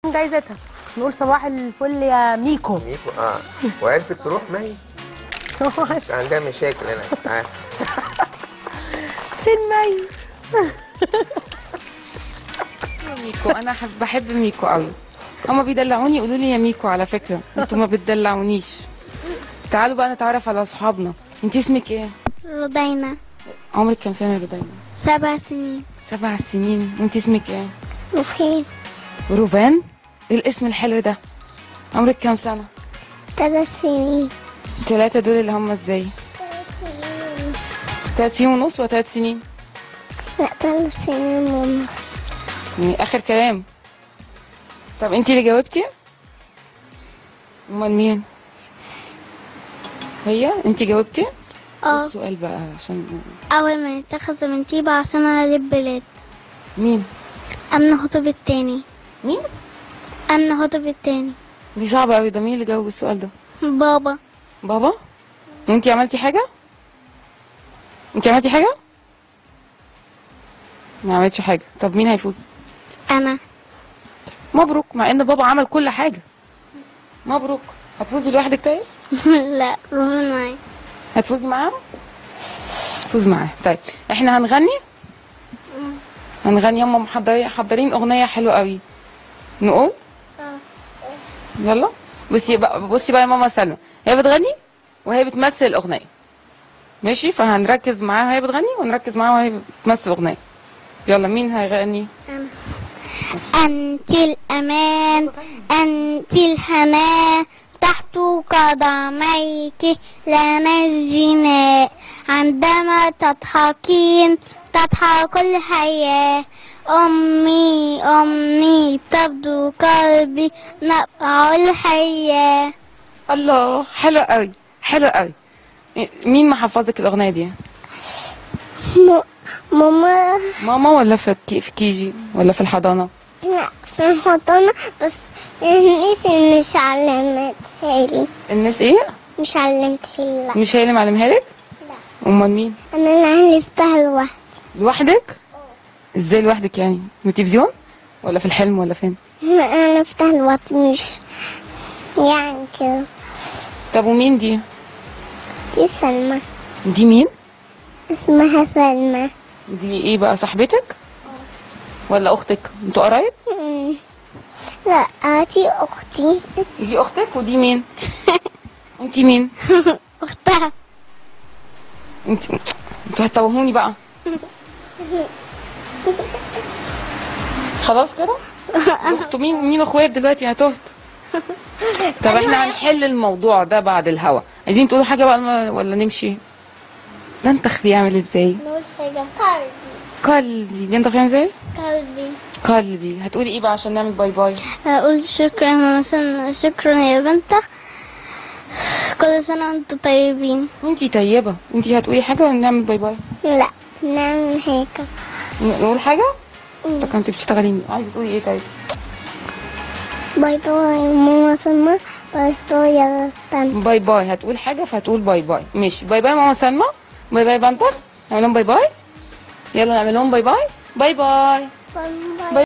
جايزتها نقول صباح الفل يا ميكو ميكو اه وعرفت تروح ما هي كان عندها مشاكل هنا آه. فين مي ميكو انا حب بحب ميكو قوي هما بيدلعوني يقولوا لي يا ميكو على فكره انتوا ما بتدلعونيش تعالوا بقى نتعرف على اصحابنا انت اسمك ايه رودينا عمرك كام سنه يا رودينا سبع سنين سبع سنين وانت اسمك ايه وفين روفان ايه الاسم الحلو ده عمرك كام سنه ثلاث سنين ثلاثة دول اللي هم ازاي ثلاث سنين ونص ولا ثلاث سنين لا ثلاث سنين ونص يعني اخر كلام طب انت اللي جاوبتي امال مين هي انت جاوبتي اه السؤال بقى عشان أول ما يتخذ من تيبة عشان أنا البلاد مين أمن خطب التاني مين أمن خطب التاني دي صعبة قوي ده مين اللي جاوب السؤال ده بابا بابا وانتي عملتي حاجة انتي عملتي حاجة ما عملتش حاجة طب مين هيفوز أنا مبروك مع ان بابا عمل كل حاجة مبروك هتفوزي لوحدك طيب لا روحي معايا هتفوزي معاه فوز معاه طيب احنا هنغني هنغني هم محضرين محضرين اغنيه حلوه قوي نقول يلا بصي بقى بصي بقى يا ماما سلمى هي بتغني وهي بتمثل الاغنيه ماشي فهنركز معاها وهي بتغني ونركز معاها وهي بتمثل الاغنيه يلا مين هيغني أنت الأمان أنت الحنان تحت قدميك لنا الجناء عندما تضحكين تضحك الحياة أمي أمي تبدو قلبي نبع الحياة الله حلو قوي حلو قوي مين محفظك الاغنيه دي ماما ماما ولا في كي- في كيجي ولا في الحضانه لا في الحضانة بس الناس مش علمتها لي الناس ايه مش علمتها لي لا مش هي اللي معلمها لك لا. امال مين انا اللي علمتها لوحدي لوحدك ازاي لوحدك يعني من التلفزيون ولا في الحلم ولا فين انا علمتها لوحدي مش يعني كده طب ومين دي دي سلمى دي مين اسمها سلمى دي ايه بقى صاحبتك ولا اختك انتوا قرايب مم. لا دي اختي دي اختك ودي مين انتي مين اختها انت انتوا هتوهوني بقى خلاص كده اخته مين مين اخوات دلوقتي انا تهت طب احنا هنحل الموضوع ده بعد الهوا عايزين تقولوا حاجه بقى ما- ولا نمشي بنتخ بيعمل ازاي نقول حاجة قلبي قلبي بنتخ بيعمل ازاي قلبي قلبي هتقولي ايه بقى عشان نعمل باي باي اقول شكرا مثلا شكرا يا بنت كل سنة وانتم طيبين انتي طيبه انتي هتقولي حاجه ولا نعمل باي باي لا نعمل هيك ن- نقول حاجه طب انت بتشتغلي عايزه تقولي ايه طيب باي باي ماما سلمى باي باي يا بنت باي باي هتقول حاجه فهتقول باي باي ماشي باي باي ماما سلمى باي باي بنتخ نعمل لهم باي باي يلا نعمل لهم باي باي باي باي باي باي